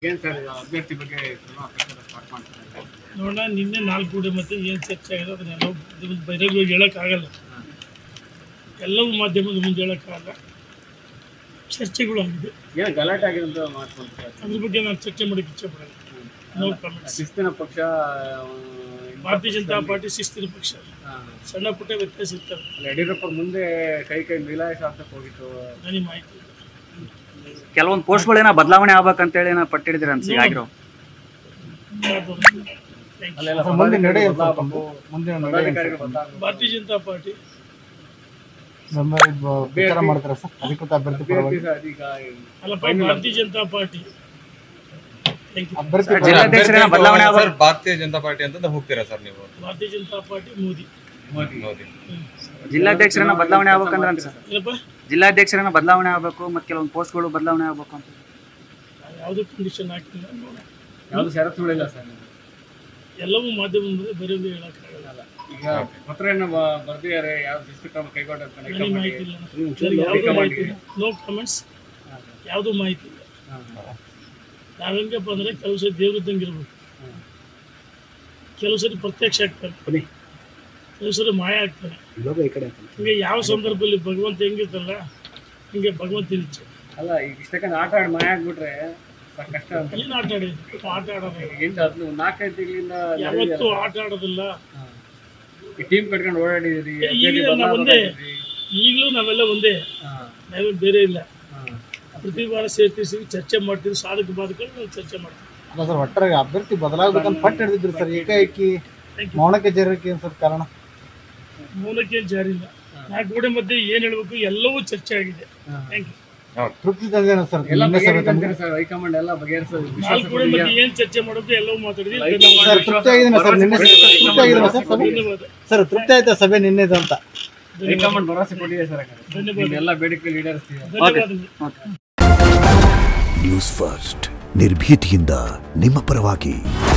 ಏನ್ ಸರ್ ಅಭ್ಯರ್ಥಿ ಬಗ್ಗೆ ಚುನಾವಣಾ ಪ್ರಚಾರ ಸ್ಟಾರ್ಟ್ ಮಾಡ್ತಾರೆ ನೋಡೋಣ ನಿನ್ನೆ ನಾಲ್ಕು ಕೂಡೆ ಮತ್ತೆ ಏನು ಚರ್ಚೆ ಆಗಿದೆ ಅದನ್ನೆಲ್ಲ ಬಹಿರಂಗವಾಗಿ ಹೇಳೋಕ್ಕಾಗಲ್ಲ ಎಲ್ಲವೂ ಮಾಧ್ಯಮದ ಮುಂದೆ ಹೇಳೋಕ್ಕಾಗಲ್ಲ ಚರ್ಚೆಗಳು ಆಗಿದೆ ಏನು ಗಲಾಟೆ ಆಗಿದೆ ಅಂತ ಮಾಡ್ಕೊಂತಾರೆ ಅದ್ರ ಬಗ್ಗೆ ನಾನು ಚರ್ಚೆ ಮಾಡೋಕ್ಕೆ ಇಚ್ಛೆ ಪಡಲ್ಲ ನೋ ಕಾಮೆಂಟ್ಸ್ ಶಿಸ್ತಿನ ಪಕ್ಷ ಭಾರತೀಯ ಜನತಾ ಪಾರ್ಟಿ ಶಿಸ್ತಿನ ಪಕ್ಷ ಸಣ್ಣ ಪುಟ್ಟ ವ್ಯತ್ಯಾಸ ಇರ್ತವೆ ಯಡಿಯೂರಪ್ಪ ಮುಂದೆ ಕೈ ಕೈ ಮಿಲಾಯ ಶಾಸಕ ಹೋಗಿತ್ತು ನನಗೆ ಮಾಹಿತಿ ಇಲ್ಲ ಕೆಲವೊಂದು ಪೋಸ್ಟ್ಗಳೇನೋ ಬದಲಾವಣೆ ಆಗ್ಬೇಕಂತೇಳಿ ಏನೋ ಪಟ್ಟಿಡಿದಿರ ಅನ್ಸಿ ಆಗಿರೋ ಮಾತಾಡೋದು. Thank you. ಅಲ್ಲೆಲ್ಲ ಮುಂದೆ ನಡೆ ಏನ್ ಸ್ವಲ್ಪ ಬದಲಾಗಬೇಕು, ಮುಂದಿನ ನಡೆ ಏನ್ ಪದಾಧಿಕಾರಿಗಳು ಸ್ವಲ್ಪ? ಬದಲಾಗಬೇಕು. ಭಾರತೀಯ ಜನತಾ ಪಾರ್ಟಿ ಬೆಂಬಲ ಇದು ಪ್ರಚಾರ ಮಾಡ್ತಾರೆ ಸರ್ ಅಧಿಕೃತ ಅಭ್ಯರ್ಥಿ ಅಭ್ಯರ್ಥಿ ಪರವಾಗಿ ಸಹ ಅದೀಗ ಅಲ್ಲಪ್ಪ ಭಾರತೀಯ ಜನತಾ ಪಾರ್ಟಿ ಥ್ಯಾಂಕ್ ಯು ಅಭ್ಯರ್ಥಿ ಪರ- ಜಿಲ್ಲಾಧ್ಯಕ್ಷರೇನೋ ಬದಲಾವಣೆ ಸರ್ ಆಗ್ಬೇಕು ಭಾರತೀಯ ಜನತಾ ಪಾರ್ಟಿ ಅಂತ ಹೋಗ್ತೀರಾ ಸರ್ ನೀವು ಭಾರತೀಯ ಜನತಾ ಪಾರ್ಟಿ ಮೋದಿ ಮೋದಿ ಮೋದಿ ಜಿಲ್ಲಾಧ್ಯಕ್ಷರೇನೋ ಬದಲಾವಣೆ ಆಗ್ಬೇಕಂದ್ರೆ ಅನ್ಸ ಏನಪ್ಪ ಜಿಲ್ಲಾಧ್ಯಕ್ಷರೇನೋ ಬದಲಾವಣೆ ಆಗ್ಬೇಕು ಮತ್ತೆ ಕೆಲವೊಂದು ಪೋಸ್ಟ್ಗಳು ಬದಲಾವಣೆ ಆಗ್ಬೇಕು ಅಂತ ಯಾವುದೂ ಕಂಡೀಷನ್ ಹಾಕಿಲ್ಲ ನೋಡೋಣ ಯಾವುದು ಷರತ್ತುಗಳಿಲ್ಲ ಸರ್ ಎಲ್ಲವೂ ಮಾಧ್ಯಮದ ಮುಂದೆ ಬರೆಯೋದು ಹೇಳೋಕ್ಕಾಗಲ್ಲ ಈಗ ಪತ್ರವನ್ನು ಬ- ಬರ್ದಿದ್ದಾರೆ ಯಾವ ಶಿಸ್ತು ಕ್ರಮ ಕೈಗೊಂಡ ಅಂತ ನನಗೆ ಹೈಕಮಾಂಡ್ ಮಾಹಿತಿ ಇಲ್ಲ ಹ್ಮ್. ನನಗೆ ಯಾವುದೂ ಹೈಕಮಾಂಡ್ ಮಾಹಿತಿ ಇಲ್ಲ ನೋ ಕಮೆಂಟ್ಸ್ ಯಾವುದೂ ಮಾಹಿತಿ ಇಲ್ಲ ನಾವು ಹೆಂಗಪ್ಪ ಅಂದರೆ ಕೆಲವು ಸರಿ ದೇವ್ರದ್ದಂಗೆ ಇರ್ಬೇಕು ಕೆಲವು ಸರಿ ಪ್ರತ್ಯಕ್ಷ ಆಗ್ತಾನೆ ಕೆಲವು ಸರಿ ಮಾಯ ಆಗ್ತಾನೆ ಹಿಂಗೆ ಯಾವ ಸಂದರ್ಭದಲ್ಲಿ ಭಗವಂತ ಹೆಂಗಿರ್ತಲ್ಲ ಹಿಂಗೆ ಭಗವಂತನ ಇಚ್ಛೆ ಅಲ್ಲ ಈಗ ಇಷ್ಟಕ್ಕಂತ ಆಟ ಆಡಿ ಮಾಯ ಆಗ್ಬಿಟ್ರೆ ಸಾಕ್ ಕಷ್ಟ ಅಂತ ಏನು ಆಟ ಆಡಿ ಆಟ ಆಡೋದು ಎಂಟು ಹತ್ತು ನಾಲ್ಕೈದು ತಿಂಗಳಿಂದ ಯಾವತ್ತೂ ಆಟ ಆಡೋದಿಲ್ಲ ಈ ಟೀಮ್ ಕಟ್ಕೊಂಡು ಓಡಾಡಿದ್ರಿ ಈಗ ನಾವು ಒಂದೇ ಈಗಲೂ ನಾವೆಲ್ಲ ಒಂದೇ ನಾವೇ ಬೇರೆ ಇಲ್ಲ ಪ್ರತಿ ವಾರ ಸೇರ್ತೀವಿ ಚರ್ಚೆ ಮಾಡ್ತೀವಿ ಸಾಧಕ ಬಾಧಕಗಳು ನಾವು ಚರ್ಚೆ ಮಾಡ್ತೀವಿ ಅಲ್ಲ ಸರ್ ಒಟ್ಟಾರೆ ಅಭ್ಯರ್ಥಿ ಬದಲಾಗಬೇಕಂತ ಪಟ್ಟು ಹಿಡಿದಿದ್ರು ಸರ್ ಏಕಾಏಕಿ Thank you. ಮೌನಕ್ಕೆ ಜರಕ್ಕೆ ಏನ್ ಸರ್ ಕಾರಣ ಮೌನಕ್ಕೆ ಜಾರಿ ಇಲ್ಲ ನಾಲ್ಕು ಗೋಡೆ ಮಧ್ಯೆ ಏನು ಹೇಳಬೇಕು ಎಲ್ಲವೂ ಚರ್ಚೆ ಆಗಿದೆ ಥ್ಯಾಂಕ್ ಯು ತೃಪ್ತಿ ತಂದೇನ ಸರ್ ಎಲ್ಲ ನಿನ್ನೆ ಸಭೆ ತಂದ್ರೆ ಬಗೆಹರಿಸ್ತಾರೆ ಸರ್ ಹೈಕಮಾಂಡ್ ಎಲ್ಲ ಬಗೆಹರಿಸೋದು ವಿಶ್ವಾಸ ನಾಲ್ಕು ಗೋಡೆ ಕೊಟ್ಟಿದ್ಯಾ? ಮಧ್ಯೆ ಏನು ಚರ್ಚೆ ಮಾಡೋದು ಎಲ್ಲವೂ ಮಾತಾಡಿದ್ವಿ ಸರ್ ಧನ್ಯವಾದ ತೃಪ್ತಿ ಆಗಿದ್ದೇನೆ ಸರ್ ನಿನ್ನೆ ತೃಪ್ತಿ ಆಗಿದ್ದೇನೆ ಸರ್ ಸಭೆ ಧನ್ಯವಾದ ಸರ್ ತೃಪ್ತಿ ಆಯ್ತಾ ಸಭೆ ನಿನ್ನೆದು ಅಂತ ಹೈಕಮಾಂಡ್ ಭರವಸೆ ಕೊಟ್ಟಿದೆ ಸರ್ ಹಾಗಾದ್ರೆ. ಧನ್ಯವಾದ ಎಲ್ಲ ಬೇಡಿಕೆ ಈಡೇರಿಸ್ತೀವಿ ಧನ್ಯವಾದಗಳು ನ್ಯೂಸ್ ಫಸ್ಟ್ ನಿರ್ಭೀತಿಯಿಂದ ನಿಮ್ಮ ಪರವಾಗಿ